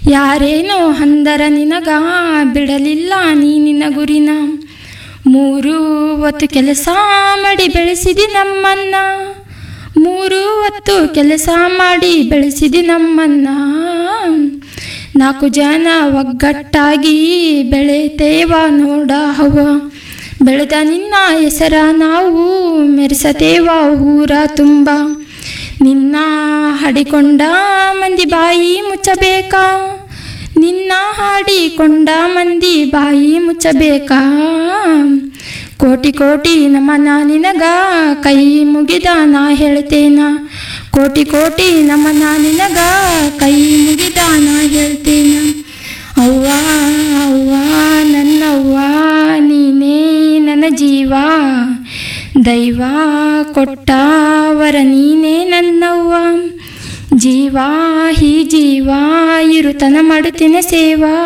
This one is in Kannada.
ಯಾರೇನೋ ಅಂದರ ನಿನಗ ಬಿಡಲಿಲ್ಲ ನೀ ನಿನ್ನ ಗುರಿನ ಮೂರು ಹೊತ್ತು ಕೆಲಸ ಮಾಡಿ ಬೆಳೆಸಿದಿ ನಮ್ಮನ್ನ ಮೂರು ಹೊತ್ತು ಕೆಲಸ ಮಾಡಿ ಬೆಳೆಸಿದಿ ನಮ್ಮನ್ನ ನಾಲ್ಕು ಜನ ಒಗ್ಗಟ್ಟಾಗಿ ಬೆಳೆತೇವ ನೋಡ ಹವ ಬೆಳೆದ ನಿನ್ನ ಹೆಸರ ನಾವು ಮೆರೆಸತೇವ ಊರ ತುಂಬ ನಿನ್ನ ಹಾಡಿಕೊಂಡ ಮಂದಿ ಬಾಯಿ ಮುಚ್ಚಬೇಕಾ ನಿನ್ನ ಹಾಡಿಕೊಂಡ ಮಂದಿ ಬಾಯಿ ಮುಚ್ಚಬೇಕಾ ಕೋಟಿ ಕೋಟಿ ನಮನ ನಿನಗ ಕೈ ಮುಗಿದ ನಾ ಹೇಳ್ತೇನ ಕೋಟಿ ಕೋಟಿ ನಮನ ನಿನಗ ಕೈ ಮುಗಿದ ನಾ ಹೇಳ್ತೇನ ಅವ್ವ ಅವ್ವ ನನ್ನವ್ವ ನೀನೇ ನನ್ನ ಜೀವ ದೈವ ಕೊಟ್ಟವರ ನೀನೇ ನನ್ನವ್ವ ಜೀವ ಹಿ ಜೀವ ಇರುತನ ಮಾಡುತ್ತೇನೆ ಸೇವಾ